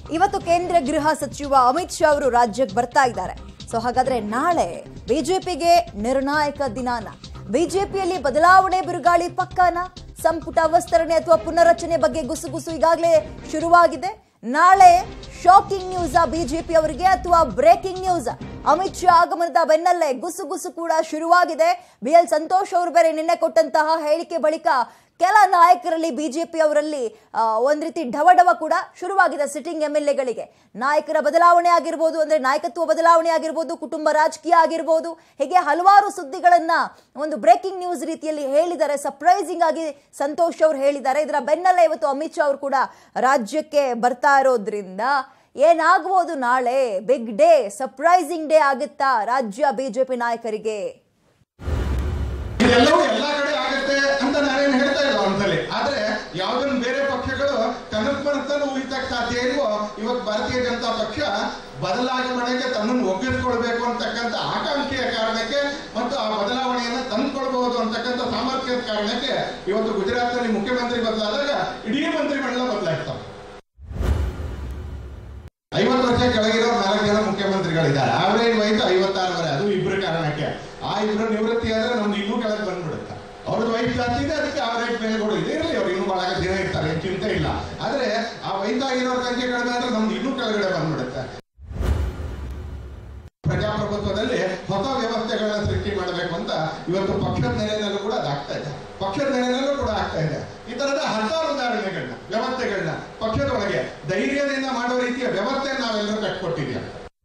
ಇವತ್ತು ಕೇಂದ್ರ ಗೃಹ ಸಚಿವ ಅಮಿತ್ ಶಾ ಅವರು ರಾಜ್ಯಕ್ಕೆ ಬರ್ತಾ ಇದ್ದಾರೆ ಸೊ ಹಾಗಾದ್ರೆ ನಾಳೆ ಬಿಜೆಪಿಗೆ ನಿರ್ಣಾಯಕ ದಿನಾನ ಬಿಜೆಪಿಯಲ್ಲಿ ಬದಲಾವಣೆ ಬಿರುಗಾಳಿ ಪಕ್ಕಾನ ಸಂಪುಟ ವಿಸ್ತರಣೆ ಅಥವಾ ಪುನರ್ರಚನೆ ಬಗ್ಗೆ ಗುಸುಗುಸು ಈಗಾಗಲೇ ಶುರುವಾಗಿದೆ ನಾಳೆ ಶಾಕಿಂಗ್ ನ್ಯೂಸ್ ಬಿಜೆಪಿ ಅವರಿಗೆ ಅಥವಾ ಬ್ರೇಕಿಂಗ್ ನ್ಯೂಸ್ ಅಮಿತ್ ಶಾ ಆಗಮನದ ಬೆನ್ನಲ್ಲೇ ಗುಸುಗುಸು ಕೂಡ ಶುರುವಾಗಿದೆ ಬಿ ಎಲ್ ಸಂತೋಷ್ ಅವರು ಬೇರೆ ನಿನ್ನೆ ಕೊಟ್ಟಂತಹ ಹೇಳಿಕೆ ಬಳಿಕ ಕೆಲ ನಾಯಕರಲ್ಲಿ ಬಿಜೆಪಿ ಅವರಲ್ಲಿ ಆ, ಒಂದ್ ರೀತಿ ಢವಢವ ಕೂಡ ಶುರುವಾಗಿದೆ ಸಿಟ್ಟಿಂಗ್ ಎಂ ಎಲ್ ಎಗಳಿಗೆ ನಾಯಕರ ಬದಲಾವಣೆ ಆಗಿರ್ಬೋದು ಅಂದ್ರೆ ನಾಯಕತ್ವ ಬದಲಾವಣೆ ಆಗಿರ್ಬೋದು ಕುಟುಂಬ ರಾಜಕೀಯ ಆಗಿರ್ಬೋದು ಹೀಗೆ ಹಲವಾರು ಸುದ್ದಿಗಳನ್ನ ಒಂದು ಬ್ರೇಕಿಂಗ್ ನ್ಯೂಸ್ ರೀತಿಯಲ್ಲಿ ಹೇಳಿದ್ದಾರೆ ಸರ್ಪ್ರೈಸಿಂಗ್ ಆಗಿ ಸಂತೋಷ್ ಅವರು ಹೇಳಿದ್ದಾರೆ ಇದರ ಬೆನ್ನಲ್ಲೇ ಇವತ್ತು ಅಮಿತ್ ಶಾ ಅವರು ಕೂಡ ರಾಜ್ಯಕ್ಕೆ ಬರ್ತಾ ಇರೋದ್ರಿಂದ ಏನಾಗ್ಬೋದು ನಾಳೆ ಬಿಗ್ ಡೇ ಸರ್ಪ್ರೈಸಿಂಗ್ ಡೇ ಆಗುತ್ತಾ ರಾಜ್ಯ ಬಿಜೆಪಿ ನಾಯಕರಿಗೆ ಇದೆಲ್ಲವೂ ಎಲ್ಲಾ ಕಡೆ ಆಗುತ್ತೆ ಅಂತ ನಾನೇನು ಹೇಳ್ತಾ ಇಲ್ಲ ಒಂದ್ಸಲಿ ಆದ್ರೆ ಯಾವ್ದನ್ನ ಬೇರೆ ಪಕ್ಷಗಳು ಕನಸು ಮನಸ್ಸನ್ನು ಊಹಿಸಕ್ ಸಾಧ್ಯ ಇಲ್ವೋ ಇವತ್ತು ಭಾರತೀಯ ಜನತಾ ಪಕ್ಷ ಬದಲಾವಣೆಗೆ ತನ್ನನ್ನು ಒಗ್ಗಿಸ್ಕೊಳ್ಬೇಕು ಅಂತಕ್ಕಂಥ ಆಕಾಂಕ್ಷೆಯ ಕಾರಣಕ್ಕೆ ಮತ್ತು ಆ ಬದಲಾವಣೆಯನ್ನ ತಂದ್ಕೊಳ್ಬಹುದು ಅಂತಕ್ಕಂಥ ಸಾಮರ್ಥ್ಯದ ಕಾರಣಕ್ಕೆ ಇವತ್ತು ಗುಜರಾತ್ನಲ್ಲಿ ಮುಖ್ಯಮಂತ್ರಿ ಬದಲಾದಾಗ ಇಡೀ ಮಂತ್ರಿಮಂಡಲ ಬದಲಾಗ್ತಾರೆ ಐವತ್ತು ವರ್ಷ ಕೆಳಗಿರೋ ನಾಲ್ಕು ಜನ ಮುಖ್ಯಮಂತ್ರಿಗಳಿದ್ದಾರೆ ಆವರೇಜ್ ವಯಸ್ಸು ಐವತ್ತಾರವರೆ ಅದು ಇಬ್ಬರ ಕಾರಣಕ್ಕೆ ಆ ಇಬ್ರು ನಿವೃತ್ತಿ ಆದ್ರೆ ನಮ್ದು ಇನ್ನೂ ಕೆಳಗೆ ಬಂದ್ಬಿಡುತ್ತೆ ಅವ್ರದ್ದು ವಯಸ್ಸು ಜಾಸ್ತಿ ಇದೆ ಅದಕ್ಕೆ ಆವರೇಜ್ ಮೇಲೆ ಕೂಡ ಇದೆ ಇರಲಿ ಅವ್ರು ಇನ್ನೂ ಬಹಳ ದಿನ ಇರ್ತಾರೆ ಏನ್ ಚಿಂತೆ ಇಲ್ಲ ಆದ್ರೆ ಆ ವಯಸ್ಸಾಗಿರೋರ್ ಸಂಖ್ಯೆ ಕಡಿಮೆ ಆದ್ರೆ ನಮ್ದು ಇನ್ನೂ ಕೆಳಗಡೆ ಬಂದ್ಬಿಡುತ್ತೆ ಪ್ರಜಾಪ್ರಭುತ್ವದಲ್ಲಿ ಹೊಸ ವ್ಯವಸ್ಥೆಗಳನ್ನ ಸೃಷ್ಟಿ ಮಾಡಬೇಕು ಅಂತ ಇವತ್ತು ಪಕ್ಷದ ನೆಲೆಯಲ್ಲೂ ಕೂಡ ಅದಾಗ್ತಾ ಇದೆ ಪಕ್ಷದ ನೆಲೆಯಲ್ಲೂ ಕೂಡ ಆಗ್ತಾ ಇದೆ ಈ ತರದ ಹತ್ತಾರು ಉದಾಹರಣೆಗಳನ್ನ ವ್ಯವಸ್ಥೆಗಳನ್ನ ಪಕ್ಷದೊಳಗೆ ಧೈರ್ಯದಿಂದ ಮಾಡೋ ರೀತಿಯ ವ್ಯವಸ್ಥೆ ನಾವೆಲ್ಲರೂ ಕಟ್ಕೊಟ್ಟಿದ್ದೀವಿ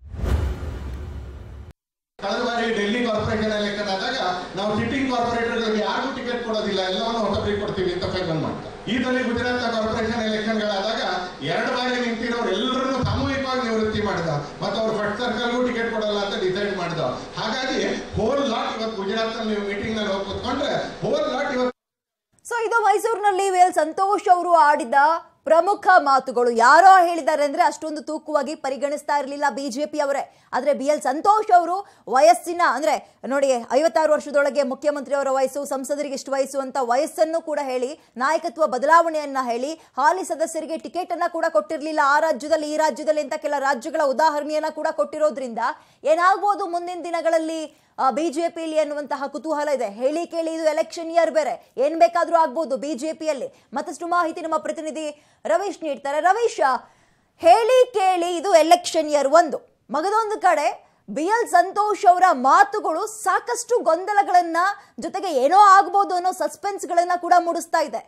ಕಳೆದ ಬಾರಿ ಡೆಲ್ಲಿ ಕಾರ್ಪೊರೇಷನ್ ಎಲೆಕ್ಷನ್ ಆದಾಗ ನಾವು ಸಿಟ್ಟಿಂಗ್ ಕಾರ್ಪೊರೇಟರ್ಗಳಿಗೆ ಯಾರಿಗೂ ಟಿಕೆಟ್ ಕೊಡೋದಿಲ್ಲ ಎಲ್ಲವನ್ನು ಹೊಸಬರಿಗೆ ಕೊಡ್ತೀವಿ ಅಂತ ಫೈನಲ್ ಮಾಡ್ತಾರೆ ಈ ಸಲ ಗುಜರಾತ್ ಕಾರ್ಪೊರೇಷನ್ ಎಲೆಕ್ಷನ್ಗಳಾದಾಗ ಎರಡು ಬಾರಿ ನಿಂತಿರೋರು ಎಲ್ಲರನ್ನು ಸಾಮೂಹಿಕವಾಗಿ ನಿವೃತ್ತಿ ಮಾಡಿದ ಮತ್ತು ಅವ್ರು ಫಸ್ಟ್ ಸರ್ಕಲ್ಗೂ ಟಿಕೆಟ್ ಕೊಡಲ್ಲ ಅಂತ ಡಿಸೈಡ್ ಮಾಡಿದ ಹಾಗಾಗಿ ಹೋಲ್ ಲಾಟ್ ಇವತ್ತು ಗುಜರಾತ್ ನಲ್ಲಿ ಮೀಟಿಂಗ್ ನಲ್ಲಿ ಹೋಗಿ ಕೂತ್ಕೊಂಡ್ರೆ ಹೋಲ್ ಲಾಟ್ ಇವತ್ತು ಸೊ ಇದು ಮೈಸೂರಿನಲ್ಲಿ ವಿ ಎಲ್ ಸಂತೋಷ್ ಅವರು ಆಡಿದ ಪ್ರಮುಖ ಮಾತುಗಳು ಯಾರೋ ಹೇಳಿದ್ದಾರೆ ಅಂದ್ರೆ ಅಷ್ಟೊಂದು ತೂಕವಾಗಿ ಪರಿಗಣಿಸ್ತಾ ಇರಲಿಲ್ಲ ಬಿಜೆಪಿ ಅವರೇ ಆದ್ರೆ ಬಿ ಎಲ್ ಸಂತೋಷ್ ಅವರು ವಯಸ್ಸಿನ ಅಂದ್ರೆ ನೋಡಿ ಐವತ್ತಾರು ವರ್ಷದೊಳಗೆ ಮುಖ್ಯಮಂತ್ರಿ ಅವರ ವಯಸ್ಸು ಸಂಸದರಿಗೆ ಇಷ್ಟು ವಯಸ್ಸು ಅಂತ ವಯಸ್ಸನ್ನು ಕೂಡ ಹೇಳಿ ನಾಯಕತ್ವ ಬದಲಾವಣೆಯನ್ನ ಹೇಳಿ ಹಾಲಿ ಸದಸ್ಯರಿಗೆ ಟಿಕೆಟ್ ಅನ್ನ ಕೂಡ ಕೊಟ್ಟಿರಲಿಲ್ಲ ಆ ರಾಜ್ಯದಲ್ಲಿ ಈ ರಾಜ್ಯದಲ್ಲಿ ಅಂತ ಕೆಲ ರಾಜ್ಯಗಳ ಉದಾಹರಣೆಯನ್ನ ಕೂಡ ಕೊಟ್ಟಿರೋದ್ರಿಂದ ಏನಾಗ್ಬೋದು ಮುಂದಿನ ದಿನಗಳಲ್ಲಿ ಬಿಜೆಪಿಯಲ್ಲಿ ಅನ್ನುವಂತಹ ಕುತೂಹಲ ಇದೆ ಹೇಳಿ ಕೇಳಿ ಇದು ಎಲೆಕ್ಷನ್ ಇಯರ್ ಬೇರೆ ಏನ್ ಬೇಕಾದ್ರೂ ಆಗ್ಬೋದು ಬಿಜೆಪಿಯಲ್ಲಿ ಮತ್ತಷ್ಟು ಮಾಹಿತಿ ನಮ್ಮ ಪ್ರತಿನಿಧಿ ರವೀಶ್ ನೀಡ್ತಾರೆ ರವೀಶ್ ಹೇಳಿ ಕೇಳಿ ಇದು ಎಲೆಕ್ಷನ್ ಇಯರ್ ಒಂದು ಮಗದೊಂದು ಕಡೆ ಬಿ ಎಲ್ ಸಂತೋಷ್ ಅವರ ಮಾತುಗಳು ಸಾಕಷ್ಟು ಗೊಂದಲಗಳನ್ನ ಜೊತೆಗೆ ಏನೋ ಆಗ್ಬೋದು ಅನ್ನೋ ಸಸ್ಪೆನ್ಸ್ಗಳನ್ನ ಕೂಡ ಮೂಡಿಸ್ತಾ ಇದೆ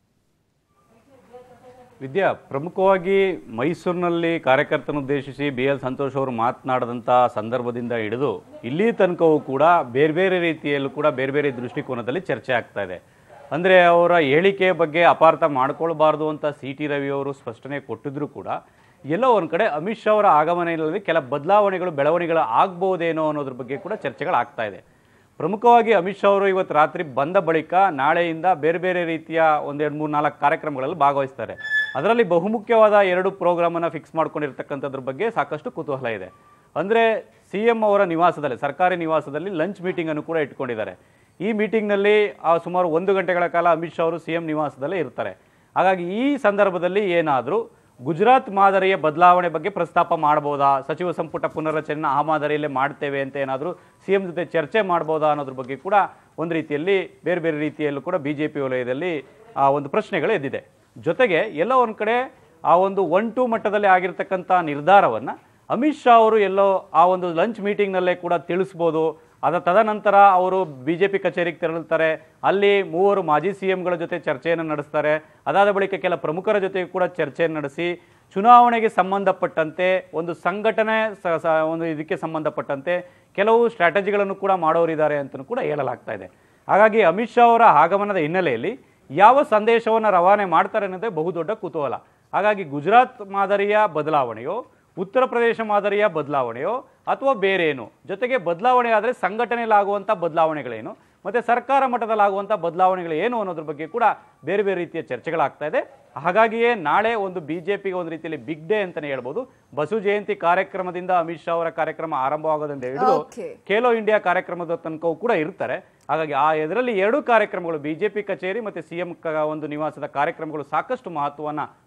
ವಿದ್ಯಾ ಪ್ರಮುಖವಾಗಿ ಮೈಸೂರಿನಲ್ಲಿ ಕಾರ್ಯಕರ್ತನುದ್ದೇಶಿಸಿ ಬಿ ಎಲ್ ಸಂತೋಷ್ ಅವರು ಮಾತನಾಡಿದಂಥ ಸಂದರ್ಭದಿಂದ ಹಿಡಿದು ಇಲ್ಲಿ ತನಕವೂ ಕೂಡ ಬೇರೆ ಬೇರೆ ರೀತಿಯಲ್ಲೂ ಕೂಡ ಬೇರೆ ಬೇರೆ ದೃಷ್ಟಿಕೋನದಲ್ಲಿ ಚರ್ಚೆ ಆಗ್ತಾ ಇದೆ ಅಂದರೆ ಅವರ ಹೇಳಿಕೆ ಬಗ್ಗೆ ಅಪಾರ್ಥ ಮಾಡ್ಕೊಳ್ಬಾರ್ದು ಅಂತ ಸಿ ಟಿ ರವಿ ಅವರು ಸ್ಪಷ್ಟನೆ ಕೊಟ್ಟಿದ್ರು ಕೂಡ ಎಲ್ಲೋ ಒಂದು ಕಡೆ ಅಮಿತ್ ಶಾ ಅವರ ಆಗಮನದಲ್ಲಿ ಕೆಲ ಬದಲಾವಣೆಗಳು ಬೆಳವಣಿಗೆಗಳು ಆಗ್ಬೋದೇನೋ ಅನ್ನೋದ್ರ ಬಗ್ಗೆ ಕೂಡ ಚರ್ಚೆಗಳಾಗ್ತಾ ಇದೆ ಪ್ರಮುಖವಾಗಿ ಅಮಿತ್ ಶಾ ಅವರು ಇವತ್ತು ರಾತ್ರಿ ಬಂದ ಬಳಿಕ ನಾಳೆಯಿಂದ ಬೇರೆ ಬೇರೆ ರೀತಿಯ ಒಂದೆರಡು ಮೂರು ನಾಲ್ಕು ಕಾರ್ಯಕ್ರಮಗಳಲ್ಲಿ ಭಾಗವಹಿಸ್ತಾರೆ ಅದರಲ್ಲಿ ಬಹುಮುಖ್ಯವಾದ ಎರಡು ಪ್ರೋಗ್ರಾಮನ್ನು ಫಿಕ್ಸ್ ಮಾಡ್ಕೊಂಡಿರ್ತಕ್ಕಂಥದ್ರ ಬಗ್ಗೆ ಸಾಕಷ್ಟು ಕುತೂಹಲ ಇದೆ ಅಂದರೆ ಸಿ ಎಂ ಅವರ ನಿವಾಸದಲ್ಲಿ ಸರ್ಕಾರಿ ನಿವಾಸದಲ್ಲಿ ಲಂಚ್ ಮೀಟಿಂಗನ್ನು ಕೂಡ ಇಟ್ಕೊಂಡಿದ್ದಾರೆ ಈ ಮೀಟಿಂಗ್ನಲ್ಲಿ ಆ ಸುಮಾರು ಒಂದು ಗಂಟೆಗಳ ಕಾಲ ಅಮಿತ್ ಶಾ ಅವರು ಸಿ ಎಂ ನಿವಾಸದಲ್ಲೇ ಇರ್ತಾರೆ ಹಾಗಾಗಿ ಈ ಸಂದರ್ಭದಲ್ಲಿ ಏನಾದರೂ ಗುಜರಾತ್ ಮಾದರಿಯ ಬದಲಾವಣೆ ಬಗ್ಗೆ ಪ್ರಸ್ತಾಪ ಮಾಡ್ಬೋದಾ ಸಚಿವ ಸಂಪುಟ ಪುನರ್ರಚನೆ ಆ ಮಾದರಿಯಲ್ಲೇ ಮಾಡ್ತೇವೆ ಅಂತ ಏನಾದರೂ ಸಿ ಎಂ ಜೊತೆ ಚರ್ಚೆ ಮಾಡ್ಬೋದಾ ಅನ್ನೋದ್ರ ಬಗ್ಗೆ ಕೂಡ ಒಂದು ರೀತಿಯಲ್ಲಿ ಬೇರೆ ಬೇರೆ ರೀತಿಯಲ್ಲೂ ಕೂಡ ಬಿ ಜೆ ಪಿ ವಲಯದಲ್ಲಿ ಆ ಒಂದು ಪ್ರಶ್ನೆಗಳು ಎದ್ದಿದೆ ಜೊತೆಗೆ ಎಲ್ಲ ಒಂದು ಕಡೆ ಆ ಒಂದು ಒನ್ ಟು ಮಟ್ಟದಲ್ಲಿ ಆಗಿರ್ತಕ್ಕಂಥ ನಿರ್ಧಾರವನ್ನು ಅಮಿತ್ ಶಾ ಅವರು ಎಲ್ಲೋ ಆ ಒಂದು ಲಂಚ್ ಮೀಟಿಂಗ್ನಲ್ಲೇ ಕೂಡ ತಿಳಿಸ್ಬೋದು ಅದ ತದನಂತರ ಅವರು ಬಿ ಜೆ ಪಿ ಕಚೇರಿಗೆ ತೆರಳುತ್ತಾರೆ ಅಲ್ಲಿ ಮೂವರು ಮಾಜಿ ಸಿ ಎಂಗಳ ಜೊತೆ ಚರ್ಚೆಯನ್ನು ನಡೆಸ್ತಾರೆ ಅದಾದ ಬಳಿಕ ಕೆಲ ಪ್ರಮುಖರ ಜೊತೆ ಕೂಡ ಚರ್ಚೆಯನ್ನು ನಡೆಸಿ ಚುನಾವಣೆಗೆ ಸಂಬಂಧಪಟ್ಟಂತೆ ಒಂದು ಸಂಘಟನೆ ಸ- ಸ- ಒಂದು ಇದಕ್ಕೆ ಸಂಬಂಧಪಟ್ಟಂತೆ ಕೆಲವು ಸ್ಟ್ರಾಟಜಿಗಳನ್ನು ಕೂಡ ಮಾಡೋರಿದ್ದಾರೆ ಅಂತಲೂ ಕೂಡ ಹೇಳಲಾಗ್ತಾ ಇದೆ ಹಾಗಾಗಿ ಅಮಿತ್ ಶಾ ಅವರ ಆಗಮನದ ಹಿನ್ನೆಲೆಯಲ್ಲಿ ಯಾವ ಸಂದೇಶವನ್ನು ರವಾನೆ ಮಾಡ್ತಾರೆ ಅನ್ನೋದೇ ಬಹುದೊಡ್ಡ ಕುತೂಹಲ ಹಾಗಾಗಿ ಗುಜರಾತ್ ಮಾದರಿಯ ಬದಲಾವಣೆಯೋ ಉತ್ತರ ಪ್ರದೇಶ ಮಾದರಿಯ ಬದಲಾವಣೆಯೋ ಅಥವಾ ಬೇರೇನು ಜೊತೆಗೆ ಬದಲಾವಣೆ ಆದರೆ ಸಂಘಟನೆಯಲ್ಲಿ ಆಗುವಂಥ ಬದಲಾವಣೆಗಳೇನು ಮತ್ತು ಸರ್ಕಾರ ಮಟ್ಟದಲ್ಲಿ ಆಗುವಂಥ ಬದಲಾವಣೆಗಳು ಏನು ಅನ್ನೋದ್ರ ಬಗ್ಗೆ ಕೂಡ ಬೇರೆ ಬೇರೆ ರೀತಿಯ ಚರ್ಚೆಗಳಾಗ್ತಾ ಇದೆ ಹಾಗಾಗಿಯೇ ನಾಳೆ ಒಂದು ಬಿ ಜೆ ಪಿಗೆ ಒಂದು ರೀತಿಯಲ್ಲಿ ಬಿಗ್ ಡೇ ಅಂತಲೇ ಹೇಳ್ಬೋದು ಬಸು ಜಯಂತಿ ಕಾರ್ಯಕ್ರಮದಿಂದ ಅಮಿತ್ ಶಾ ಅವರ ಕಾರ್ಯಕ್ರಮ ಆರಂಭವಾಗೋದ್ರಿಂದ ಹಿಡಿದು Okay. ಖೇಲೋ ಇಂಡಿಯಾ ಕಾರ್ಯಕ್ರಮದ ತನಕವೂ ಕೂಡ ಇರ್ತಾರೆ ಹಾಗಾಗಿ ಆ ಇದರಲ್ಲಿ ಎರಡು ಕಾರ್ಯಕ್ರಮಗಳು ಬಿಜೆಪಿ ಕಚೇರಿ ಮತ್ತು ಸಿ ಎಂ ಒಂದು ನಿವಾಸದ ಕಾರ್ಯಕ್ರಮಗಳು ಸಾಕಷ್ಟು ಮಹತ್ವವನ್ನು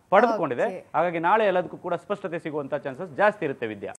ಪಡೆದುಕೊಂಡಿದೆ ಹಾಗಾಗಿ ನಾಳೆ ಎಲ್ಲದಕ್ಕೂ ಕೂಡ ಸ್ಪಷ್ಟತೆ ಸಿಗುವಂತ ಚಾನ್ಸಸ್ ಜಾಸ್ತಿ ಇರುತ್ತೆ ವಿದ್ಯಾ